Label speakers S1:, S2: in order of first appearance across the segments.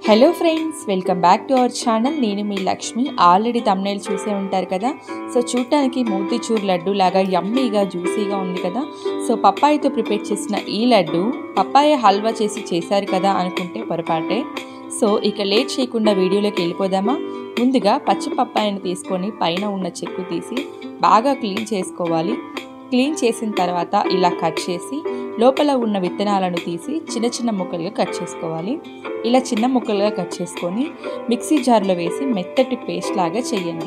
S1: hello friends welcome back to our channel నేను మీ Lakshmi already thumbnail చూసే ఉంటారు కదా సో చూడటానికి మోతీచూర్ లడ్డు లాగా యమ్మీగా జ్యూసీగా ఉంది కదా సో పప్పాయితో ప్రిపేర్ చేసిన ఈ లడ్డు పప్పాయ హల్వా చేసి చేశారు కదా అనుకుంటే పొరపాటే సో ఇక లేట్ చేయకుండా వీడియోలోకి వెళ్ళిపోదామా ముందుగా పచ్చి పప్పాయను తీసుకొని పైన ఉన్న చెక్కు తీసి బాగా క్లీన్ చేసుకోవాలి క్లీన్ చేసిన తర్వాత ఇలా కట్ చేసి లోపల ఉన్న విత్తనాలను తీసి చిన్న చిన్న ముక్కలుగా కట్ చేసుకోవాలి ఇలా చిన్న ముక్కలుగా కట్ చేసుకొని మిక్సీ జార్లో వేసి మెత్తటి పేస్ట్ లాగా చేయండి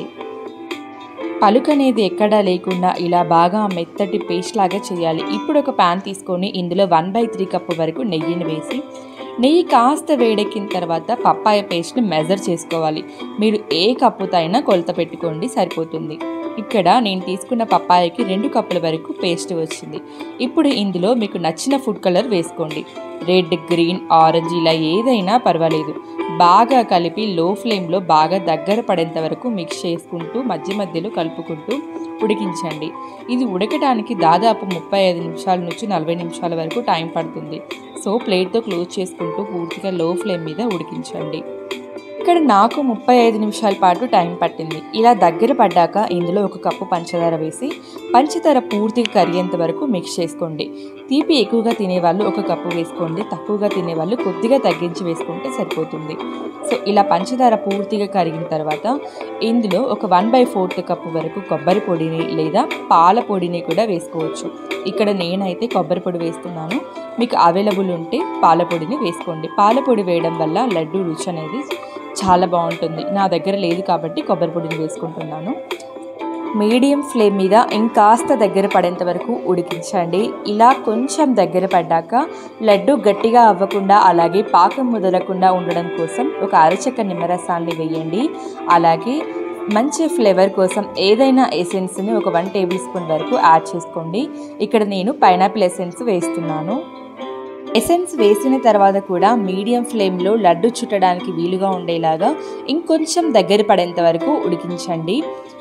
S1: పలుకు అనేది ఎక్కడా లేకుండా ఇలా బాగా మెత్తటి పేస్ట్ లాగా చేయాలి ఇప్పుడు ఒక ప్యాన్ తీసుకొని ఇందులో వన్ బై త్రీ కప్పు వరకు నెయ్యిని వేసి నెయ్యి కాస్త వేడెక్కిన తర్వాత పప్పాయ పేస్ట్ని మెజర్ చేసుకోవాలి మీరు ఏ కప్పుతో అయినా కొలత పెట్టుకోండి సరిపోతుంది ఇక్కడ నేను తీసుకున్న పప్పాయకి రెండు కప్పుల వరకు పేస్ట్ వచ్చింది ఇప్పుడు ఇందులో మీకు నచ్చిన ఫుడ్ కలర్ వేసుకోండి రెడ్ గ్రీన్ ఆరెంజ్ ఇలా ఏదైనా పర్వాలేదు బాగా కలిపి లో ఫ్లేమ్లో బాగా దగ్గర పడేంత వరకు మిక్స్ చేసుకుంటూ మధ్య మధ్యలో కలుపుకుంటూ ఉడికించండి ఇది ఉడకడానికి దాదాపు ముప్పై ఐదు నిమిషాల నుంచి నలభై నిమిషాల వరకు టైం పడుతుంది సో ప్లేట్తో క్లోజ్ చేసుకుంటూ పూర్తిగా లో ఫ్లేమ్ మీద ఉడికించండి ఇక్కడ నాకు ముప్పై ఐదు నిమిషాల పాటు టైం పట్టింది ఇలా దగ్గర పడ్డాక ఇందులో ఒక కప్పు పంచదార వేసి పంచదార పూర్తిగా కరిగేంత వరకు మిక్స్ చేసుకోండి తీపి ఎక్కువగా తినేవాళ్ళు ఒక కప్పు వేసుకోండి తక్కువగా తినేవాళ్ళు కొద్దిగా తగ్గించి వేసుకుంటే సరిపోతుంది సో ఇలా పంచదార పూర్తిగా కరిగిన తర్వాత ఇందులో ఒక వన్ బై ఫోర్త్ కప్పు వరకు కొబ్బరి పొడిని లేదా పాల పొడిని కూడా వేసుకోవచ్చు ఇక్కడ నేనైతే కొబ్బరి పొడి వేస్తున్నాను మీకు అవైలబుల్ ఉంటే పాల పొడిని వేసుకోండి పాల పొడి వేయడం వల్ల లడ్డు రుచి అనేది చాలా బాగుంటుంది నా దగ్గర లేదు కాబట్టి కొబ్బరి పొడిని వేసుకుంటున్నాను మీడియం ఫ్లేమ్ మీద ఇంకాస్త దగ్గర పడేంత వరకు ఉడికించండి ఇలా కొంచెం దగ్గర పడ్డాక లడ్డు గట్టిగా అవ్వకుండా అలాగే పాకం ముదలకుండా ఉండడం కోసం ఒక అరచక్క నిమ్మరసాన్ని వేయండి అలాగే మంచి ఫ్లేవర్ కోసం ఏదైనా ఎసెన్స్ని ఒక వన్ టేబుల్ స్పూన్ వరకు యాడ్ చేసుకోండి ఇక్కడ నేను పైనాపిల్ ఎసెన్స్ వేస్తున్నాను ఎసెన్స్ వేసిన తర్వాత కూడా మీడియం ఫ్లేమ్లో లడ్డు చుట్టడానికి వీలుగా ఉండేలాగా ఇంకొంచెం దగ్గర పడేంత వరకు ఉడికించండి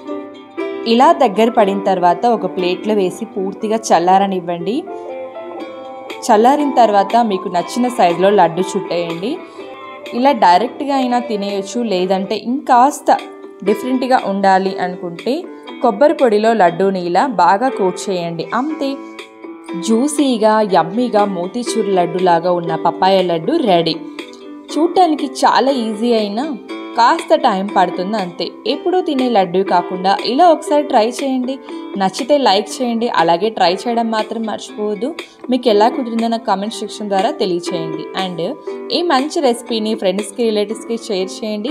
S1: ఇలా దగ్గర పడిన తర్వాత ఒక ప్లేట్లో వేసి పూర్తిగా చల్లారనివ్వండి చల్లారిన తర్వాత మీకు నచ్చిన సైజులో లడ్డు చుట్టేయండి ఇలా డైరెక్ట్గా అయినా తినేయచ్చు లేదంటే ఇంకాస్త డిఫరెంట్గా ఉండాలి అనుకుంటే కొబ్బరి పొడిలో లడ్డూని ఇలా బాగా కోట్ చేయండి అంతే జ్యూసీగా యమ్మీగా మోతీచూర్ లడ్డు లాగా ఉన్న పప్పాయ లడ్డు రెడీ చూడటానికి చాలా ఈజీ అయినా కాస్త టైం పడుతుంది అంతే ఎప్పుడూ తినే లడ్డు కాకుండా ఇలా ఒకసారి ట్రై చేయండి నచ్చితే లైక్ చేయండి అలాగే ట్రై చేయడం మాత్రం మర్చిపోవద్దు మీకు ఎలా కుదిరిందో నాకు కామెంట్ సెక్షన్ ద్వారా తెలియచేయండి అండ్ ఈ మంచి రెసిపీని ఫ్రెండ్స్కి రిలేటివ్స్కి షేర్ చేయండి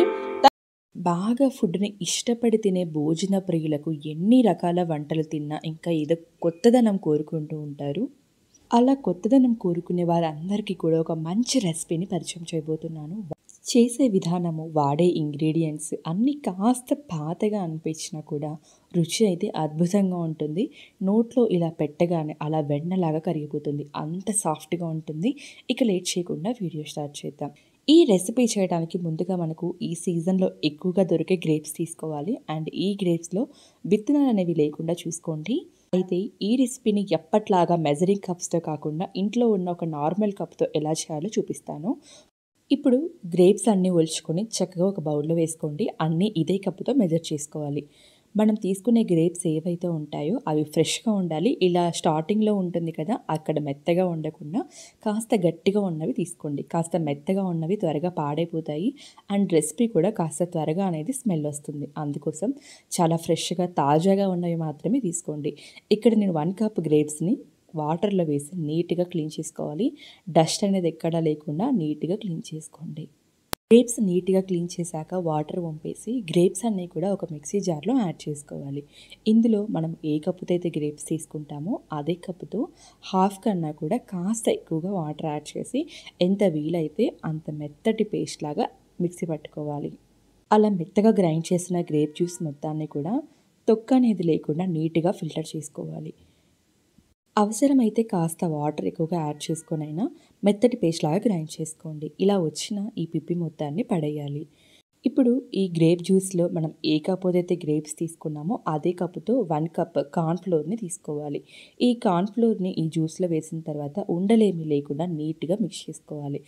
S1: బాగా ఫుడ్ని ఇష్టపడి తినే భోజన ప్రియులకు ఎన్ని రకాల వంటలు తిన్నా ఇంకా ఏదో కొత్తదనం కోరుకుంటూ ఉంటారు అలా కొత్తదనం కోరుకునే వారందరికీ కూడా ఒక మంచి రెసిపీని పరిచయం చేయబోతున్నాను చేసే విధానము వాడే ఇంగ్రీడియంట్స్ అన్నీ కాస్త పాతగా అనిపించినా కూడా రుచి అయితే అద్భుతంగా ఉంటుంది నోట్లో ఇలా పెట్టగానే అలా వెన్నలాగా కరిగిపోతుంది అంత సాఫ్ట్గా ఉంటుంది ఇక లేట్ చేయకుండా వీడియో స్టార్ట్ చేద్దాం ఈ రెసిపీ చేయడానికి ముందుగా మనకు ఈ సీజన్లో ఎక్కువగా దొరికే గ్రేప్స్ తీసుకోవాలి అండ్ ఈ గ్రేప్స్లో విత్తనాలు అనేవి లేకుండా చూసుకోండి అయితే ఈ రెసిపీని ఎప్పట్లాగా మెజరింగ్ కప్స్తో కాకుండా ఇంట్లో ఉన్న ఒక నార్మల్ కప్తో ఎలా చేయాలో చూపిస్తాను ఇప్పుడు గ్రేప్స్ అన్నీ ఒలుచుకొని చక్కగా ఒక బౌల్లో వేసుకోండి అన్నీ ఇదే కప్పుతో మెజర్ చేసుకోవాలి మనం తీసుకునే గ్రేప్స్ ఏవైతే ఉంటాయో అవి ఫ్రెష్గా ఉండాలి ఇలా స్టార్టింగ్లో ఉంటుంది కదా అక్కడ మెత్తగా ఉండకుండా కాస్త గట్టిగా ఉన్నవి తీసుకోండి కాస్త మెత్తగా ఉన్నవి త్వరగా పాడైపోతాయి అండ్ రెసిపీ కూడా కాస్త త్వరగా అనేది స్మెల్ వస్తుంది అందుకోసం చాలా ఫ్రెష్గా తాజాగా ఉన్నవి మాత్రమే తీసుకోండి ఇక్కడ నేను వన్ కప్ గ్రేప్స్ని వాటర్లో వేసి నీట్గా క్లీన్ చేసుకోవాలి డస్ట్ అనేది ఎక్కడా లేకుండా నీట్గా క్లీన్ చేసుకోండి గ్రేప్స్ నీట్గా క్లీన్ చేశాక వాటర్ వంపేసి గ్రేప్స్ అన్నీ కూడా ఒక మిక్సీ జార్లో యాడ్ చేసుకోవాలి ఇందులో మనం ఏ కప్పుతో అయితే గ్రేప్స్ తీసుకుంటామో అదే కప్పుతో హాఫ్ కన్నా కూడా కాస్త ఎక్కువగా వాటర్ యాడ్ చేసి ఎంత వీలైతే అంత మెత్తటి పేస్ట్ లాగా మిక్సీ పట్టుకోవాలి అలా మెత్తగా గ్రైండ్ చేసిన గ్రేప్ జ్యూస్ మొత్తాన్ని కూడా తొక్క అనేది లేకుండా నీట్గా ఫిల్టర్ చేసుకోవాలి అవసరమైతే కాస్త వాటర్ ఎక్కువగా యాడ్ చేసుకొనైనా మెత్తటి పేస్ట్ లాగా గ్రైండ్ చేసుకోండి ఇలా వచ్చిన ఈ పిప్పి మొత్తాన్ని పడేయాలి ఇప్పుడు ఈ గ్రేప్ జ్యూస్లో మనం ఏ కప్ అయితే గ్రేప్స్ తీసుకున్నామో అదే కప్పుతో వన్ కప్ కార్న్ఫ్లోర్ని తీసుకోవాలి ఈ కార్న్ఫ్లోర్ని ఈ జ్యూస్లో వేసిన తర్వాత ఉండలేమి లేకుండా నీట్గా మిక్స్ చేసుకోవాలి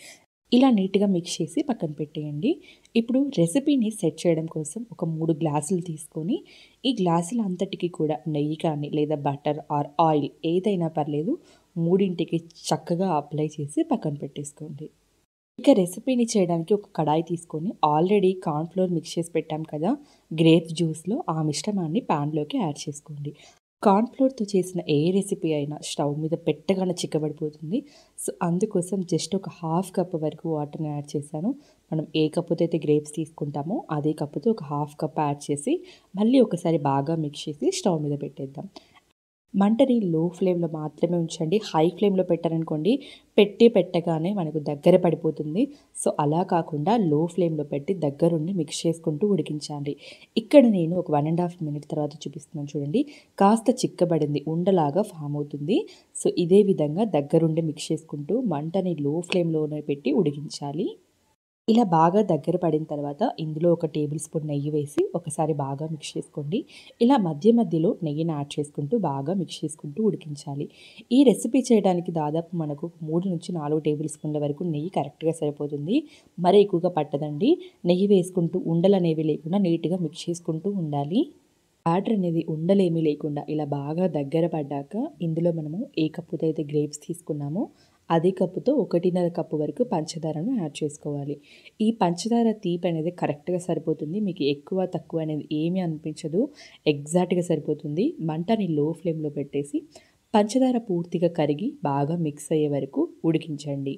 S1: ఇలా నీట్గా మిక్స్ చేసి పక్కన పెట్టేయండి ఇప్పుడు రెసిపీని సెట్ చేయడం కోసం ఒక మూడు గ్లాసులు తీసుకొని ఈ గ్లాసుల అంతటికి కూడా నెయ్యి కానీ లేదా బటర్ ఆర్ ఆయిల్ ఏదైనా పర్లేదు మూడింటికి చక్కగా అప్లై చేసి పక్కన పెట్టేసుకోండి ఇక రెసిపీని చేయడానికి ఒక కడాయి తీసుకొని ఆల్రెడీ కార్న్ఫ్లోర్ మిక్స్ చేసి పెట్టాం కదా గ్రేప్ జ్యూస్లో ఆ మిశ్రమాన్ని ప్యాన్లోకి యాడ్ చేసుకోండి కార్న్ఫ్లోర్తో చేసిన ఏ రెసిపీ అయినా స్టవ్ మీద పెట్టగానే చిక్కబడిపోతుంది సో అందుకోసం జస్ట్ ఒక హాఫ్ కప్ వరకు వాటర్ని యాడ్ చేశాను మనం ఏ కప్పుతో అయితే గ్రేప్స్ తీసుకుంటామో అదే కప్పుతో ఒక హాఫ్ కప్ యాడ్ చేసి మళ్ళీ ఒకసారి బాగా మిక్స్ చేసి స్టవ్ మీద పెట్టేద్దాం మంటని లో ఫ్లేమ్లో మాత్రమే ఉంచండి హై ఫ్లేమ్లో పెట్టారనుకోండి పెట్టి పెట్టగానే మనకు దగ్గర పడిపోతుంది సో అలా కాకుండా లో ఫ్లేమ్లో పెట్టి దగ్గరుండి మిక్స్ చేసుకుంటూ ఉడికించాలి ఇక్కడ నేను ఒక వన్ అండ్ హాఫ్ మినిట్ తర్వాత చూపిస్తున్నాను చూడండి కాస్త చిక్కబడింది ఉండలాగా ఫామ్ అవుతుంది సో ఇదే విధంగా దగ్గరుండి మిక్స్ చేసుకుంటూ మంటని లో ఫ్లేమ్లోనే పెట్టి ఉడికించాలి ఇలా బాగా దగ్గర పడిన తర్వాత ఇందులో ఒక టేబుల్ స్పూన్ నెయ్యి వేసి ఒకసారి బాగా మిక్స్ చేసుకోండి ఇలా మధ్య మధ్యలో నెయ్యిని యాడ్ చేసుకుంటూ బాగా మిక్స్ చేసుకుంటూ ఉడికించాలి ఈ రెసిపీ చేయడానికి దాదాపు మనకు మూడు నుంచి నాలుగు టేబుల్ స్పూన్ల వరకు నెయ్యి కరెక్ట్గా సరిపోతుంది మరీ ఎక్కువగా పట్టదండి నెయ్యి వేసుకుంటూ ఉండలు అనేవి లేకుండా నీట్గా మిక్స్ చేసుకుంటూ ఉండాలి బ్యాటర్ అనేది ఉండలేమీ లేకుండా ఇలా బాగా దగ్గర పడ్డాక ఇందులో మనము ఏ కప్పుతో అయితే గ్రేప్స్ తీసుకున్నామో అదే కప్పుతో ఒకటిన్నర కప్పు వరకు పంచదారను యాడ్ చేసుకోవాలి ఈ పంచదార తీపి అనేది కరెక్ట్గా సరిపోతుంది మీకు ఎక్కువ తక్కువ అనేది ఏమీ అనిపించదు ఎగ్జాక్ట్గా సరిపోతుంది మంటని లో ఫ్లేమ్లో పెట్టేసి పంచదార పూర్తిగా కరిగి బాగా మిక్స్ అయ్యే వరకు ఉడికించండి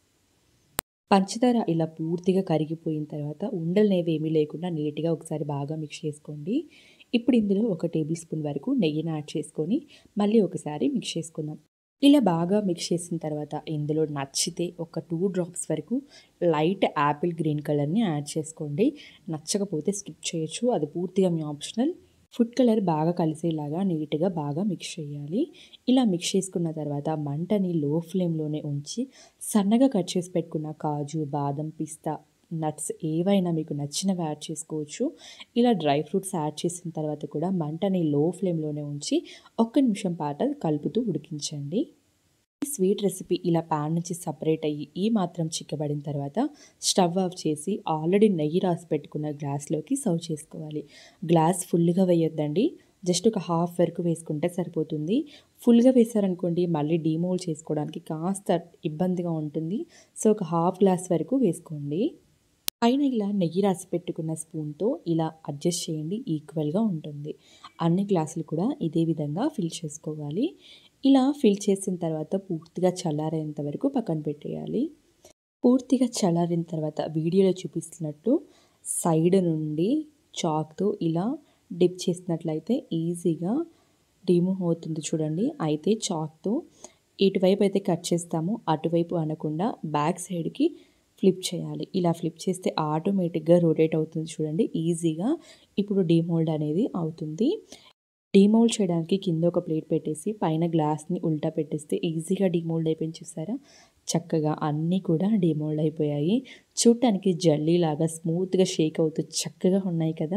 S1: పంచదార ఇలా పూర్తిగా కరిగిపోయిన తర్వాత ఉండలనేవి ఏమీ లేకుండా నీట్గా ఒకసారి బాగా మిక్స్ చేసుకోండి ఇప్పుడు ఇందులో ఒక టేబుల్ స్పూన్ వరకు నెయ్యిని యాడ్ చేసుకొని మళ్ళీ ఒకసారి మిక్స్ చేసుకుందాం ఇలా బాగా మిక్స్ చేసిన తర్వాత ఇందులో నచ్చితే ఒక టూ డ్రాప్స్ వరకు లైట్ యాపిల్ గ్రీన్ కలర్ని యాడ్ చేసుకోండి నచ్చకపోతే స్కిప్ చేయొచ్చు అది పూర్తిగా మీ ఆప్షనల్ ఫుడ్ కలర్ బాగా కలిసేలాగా నీట్గా బాగా మిక్స్ చేయాలి ఇలా మిక్స్ చేసుకున్న తర్వాత మంటని లో ఫ్లేమ్లోనే ఉంచి సన్నగా కట్ చేసి పెట్టుకున్న కాజు బాదం పిస్తా నట్స్ ఏవైనా మీకు నచ్చినవి యాడ్ చేసుకోవచ్చు ఇలా డ్రై ఫ్రూట్స్ యాడ్ చేసిన తర్వాత కూడా మంటని లో ఫ్లేమ్లోనే ఉంచి ఒక్క నిమిషం పాట కలుపుతూ ఉడికించండి ఈ స్వీట్ రెసిపీ ఇలా ప్యాన్ నుంచి సపరేట్ అయ్యి ఈ మాత్రం చిక్కబడిన తర్వాత స్టవ్ ఆఫ్ చేసి ఆల్రెడీ నెయ్యి రాసి పెట్టుకున్న గ్లాస్లోకి సర్వ్ చేసుకోవాలి గ్లాస్ ఫుల్గా వేయొద్దండి జస్ట్ ఒక హాఫ్ వరకు వేసుకుంటే సరిపోతుంది ఫుల్గా వేసారనుకోండి మళ్ళీ డీమోల్డ్ చేసుకోవడానికి కాస్త ఇబ్బందిగా ఉంటుంది సో ఒక హాఫ్ గ్లాస్ వరకు వేసుకోండి పైన ఇలా నెయ్యి రాసి పెట్టుకున్న స్పూన్తో ఇలా అడ్జస్ట్ చేయండి ఈక్వల్గా ఉంటుంది అన్ని గ్లాసులు కూడా ఇదే విధంగా ఫిల్ చేసుకోవాలి ఇలా ఫిల్ చేసిన తర్వాత పూర్తిగా చల్లారేంత వరకు పక్కన పెట్టేయాలి పూర్తిగా చల్లారిన తర్వాత వీడియోలో చూపిస్తున్నట్టు సైడ్ నుండి చాక్తో ఇలా డిప్ చేసినట్లయితే ఈజీగా రిమూవ్ అవుతుంది చూడండి అయితే చాక్తో ఇటువైపు అయితే కట్ చేస్తామో అటువైపు అనకుండా బ్యాక్ సైడ్కి ఫ్లిప్ చేయాలి ఇలా ఫ్లిప్ చేస్తే ఆటోమేటిక్గా రొటేట్ అవుతుంది చూడండి ఈజీగా ఇప్పుడు డీమోల్డ్ అనేది అవుతుంది డీమోల్డ్ చేయడానికి కింద ఒక ప్లేట్ పెట్టేసి పైన గ్లాస్ని ఉల్టా పెట్టేస్తే ఈజీగా డీమోల్డ్ అయిపోయింది చూసారా చక్కగా అన్నీ కూడా డీమోల్డ్ అయిపోయాయి చూడటానికి జల్లీలాగా స్మూత్గా షేక్ అవుతూ చక్కగా ఉన్నాయి కదా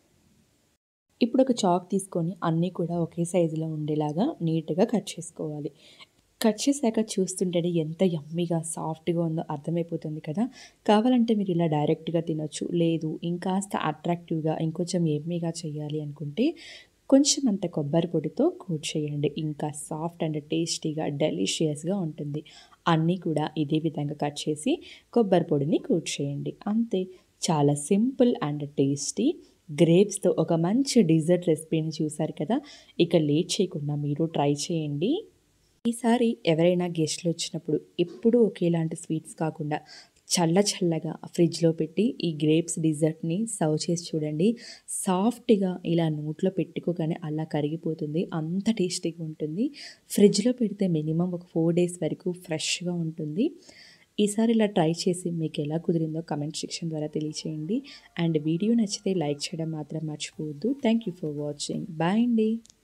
S1: ఇప్పుడు ఒక చాక్ తీసుకొని అన్నీ కూడా ఒకే సైజులో ఉండేలాగా నీట్గా కట్ చేసుకోవాలి కట్ చేశాక చూస్తుంటేనే ఎంత యమ్మీగా సాఫ్ట్గా ఉందో అర్థమైపోతుంది కదా కావాలంటే మీరు ఇలా డైరెక్ట్గా తినొచ్చు లేదు ఇంకాస్త అట్రాక్టివ్గా ఇంకొంచెం యమ్మీగా చేయాలి అనుకుంటే కొంచెం అంత కొబ్బరి పొడితో కోట్ చేయండి ఇంకా సాఫ్ట్ అండ్ టేస్టీగా డెలిషియస్గా ఉంటుంది అన్నీ కూడా ఇదే విధంగా కట్ చేసి కొబ్బరి పొడిని కోట్ చేయండి అంతే చాలా సింపుల్ అండ్ టేస్టీ గ్రేప్స్తో ఒక మంచి డిజర్ట్ రెసిపీని చూసారు కదా ఇక లేట్ చేయకుండా మీరు ట్రై చేయండి ఈసారి ఎవరైనా గెస్ట్లు వచ్చినప్పుడు ఎప్పుడూ ఒకేలాంటి స్వీట్స్ కాకుండా చల్ల చల్లగా ఫ్రిడ్జ్లో పెట్టి ఈ గ్రేప్స్ డిజర్ట్ని సర్వ్ చేసి చూడండి సాఫ్ట్గా ఇలా నోట్లో పెట్టుకోగానే అలా కరిగిపోతుంది అంత టేస్టీగా ఉంటుంది ఫ్రిడ్జ్లో పెడితే మినిమం ఒక ఫోర్ డేస్ వరకు ఫ్రెష్గా ఉంటుంది ఈసారి ఇలా ట్రై చేసి మీకు ఎలా కుదిరిందో కమెంట్ సెక్షన్ ద్వారా తెలియచేయండి అండ్ వీడియో నచ్చితే లైక్ చేయడం మాత్రం మర్చిపోవద్దు thank you for watching bye అండి